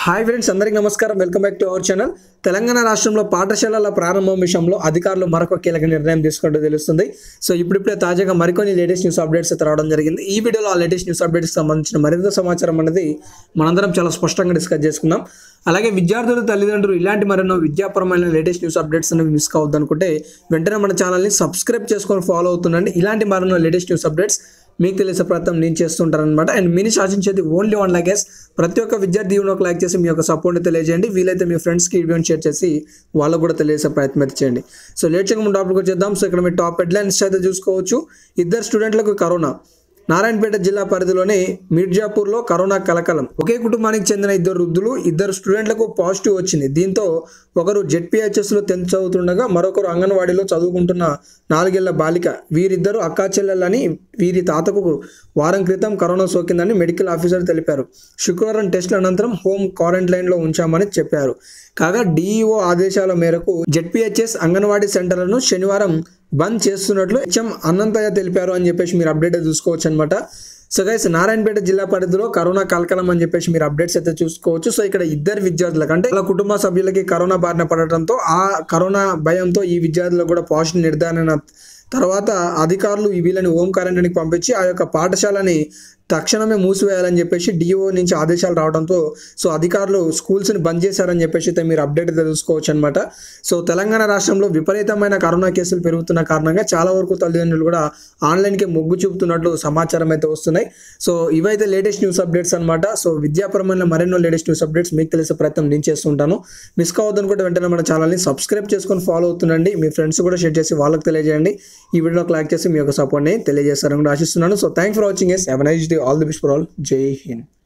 hi friends అందరికీ నమస్కారం welcome back to our channel Telangana రాష్ట్రంలో పాఠశాలల ప్రారంభం విషయంలో అధికారులు మరొక కీలక నిర్ణయం తీసుకుంటూ తెలుస్తుంది సో ఇప్పుడిప్పుడే తాజాగా మరికొన్ని లేటెస్ట్ న్యూస్ అప్డేట్స్ అయితే రావడం జరిగింది ఈ వీడియోలో ఆ లేటెస్ట్ న్యూస్ అప్డేట్స్కి సంబంధించిన మరింత సమాచారం అనేది మనందరం చాలా స్పష్టంగా డిస్కస్ చేసుకుందాం అలాగే విద్యార్థుల తల్లిదండ్రులు ఇలాంటి మరెన్నో విద్యాపరమైన లేటెస్ట్ న్యూస్ అప్డేట్స్ అనేవి మిస్ కావద్దు అనుకుంటే వెంటనే మన ఛానల్ని సబ్స్క్రైబ్ చేసుకొని ఫాలో అవుతుండండి ఇలాంటి మరెన్నో లేటెస్ట్ న్యూస్ అప్డేట్స్ మీకు తెలిసే ప్రయత్నం నేను చేస్తుంటారనమాట అండ్ మీరు శాసించేది ఓన్లీ వన్ లైక్ ప్రతి ఒక్క విద్యార్థి ఒక లైక్ చేసి మీ యొక్క సపోర్ట్ని తెలియజేయండి వీలైతే మీ ఫ్రెండ్స్కి వీడియోని షేర్ చేసి వాళ్ళకు కూడా తెలియజేసే ప్రయత్నం అయితే చేయండి సో లేట్ చేయకుండా టాపిక్ వచ్చేద్దాం సో ఇక్కడ మీ టాప్ హెడ్లైన్స్ అయితే చూసుకోవచ్చు ఇద్దరు స్టూడెంట్లకు కరోనా నారాయణపేట జిల్లా పరిధిలోని మిర్జాపూర్లో కరోనా కలకలం ఒకే కుటుంబానికి చెందిన ఇద్దరు వృద్ధులు ఇద్దరు స్టూడెంట్లకు పాజిటివ్ వచ్చింది దీంతో ఒకరు జెడ్పీహెచ్ఎస్లో టెన్త్ చదువుతుండగా మరొకరు అంగన్వాడీలో చదువుకుంటున్న నాలుగేళ్ల బాలిక వీరిద్దరు అక్కా చెల్లెలని వీరి తాతకు వారం క్రితం కరోనా సోకిందని మెడికల్ ఆఫీసర్ తెలిపారు శుక్రవారం టెస్టుల అనంతరం హోమ్ క్వారంటైన్లో ఉంచామని చెప్పారు కాగా డిఈఓ ఆదేశాల మేరకు జెడ్పీహెచ్ఎస్ అంగన్వాడీ సెంటర్లను శనివారం బంద్ చేస్తున్నట్లు హెచ్ఎం అన్నంతయ్య తెలిపారు అని చెప్పేసి మీరు అప్డేట్ చూసుకోవచ్చు అనమాట సో గైస్ నారాయణపేట జిల్లా పరిధిలో కరోనా కలకలం అని చెప్పేసి మీరు అప్డేట్స్ అయితే చూసుకోవచ్చు సో ఇక్కడ ఇద్దరు విద్యార్థులకు అంటే వాళ్ళ కుటుంబ సభ్యులకి కరోనా బారిన పడటంతో ఆ కరోనా భయంతో ఈ విద్యార్థులకు కూడా పాజిటివ్ నిర్ధారణ తర్వాత అధికారులు ఈ వీళ్ళని హోమ్ క్వారంటైన్కి పంపించి ఆ యొక్క పాఠశాలని తక్షణమే మూసివేయాలని చెప్పేసి డిఓ నుంచి ఆదేశాలు రావడంతో సో అధికారులు స్కూల్స్ని బంద్ చేశారని చెప్పేసి అయితే మీరు అప్డేట్ అయితే చూసుకోవచ్చు అనమాట సో తెలంగాణ రాష్ట్రంలో విపరీతమైన కరోనా కేసులు పెరుగుతున్న కారణంగా చాలా వరకు తల్లిదండ్రులు కూడా ఆన్లైన్కి మొగ్గు చూపుతున్నట్లు సమాచారం అయితే వస్తున్నాయి సో ఇవైతే లేటెస్ట్ న్యూస్ అప్డేట్స్ అనమాట సో విద్యాపరమైన మరెన్నో లేటెస్ట్ న్యూస్ అప్డేట్స్ మీకు తెలిసే ప్రయత్నం నేను చేస్తుంటాను మిస్ కావద్దు అనుకుంటే వెంటనే మన ఛానల్ని సబ్స్క్రైబ్ చేసుకొని ఫాలో అవుతుండండి మీ ఫ్రెండ్స్ కూడా షేర్ చేసి వాళ్ళకి తెలియజేయండి ఈ వీడియోకి లైక్ చేసి మీ యొక్క సపోర్ట్ని తెలియజేస్తారని కూడా ఆశిస్తున్నాను so thank for watching yes have nice day all the best for all జై హింద్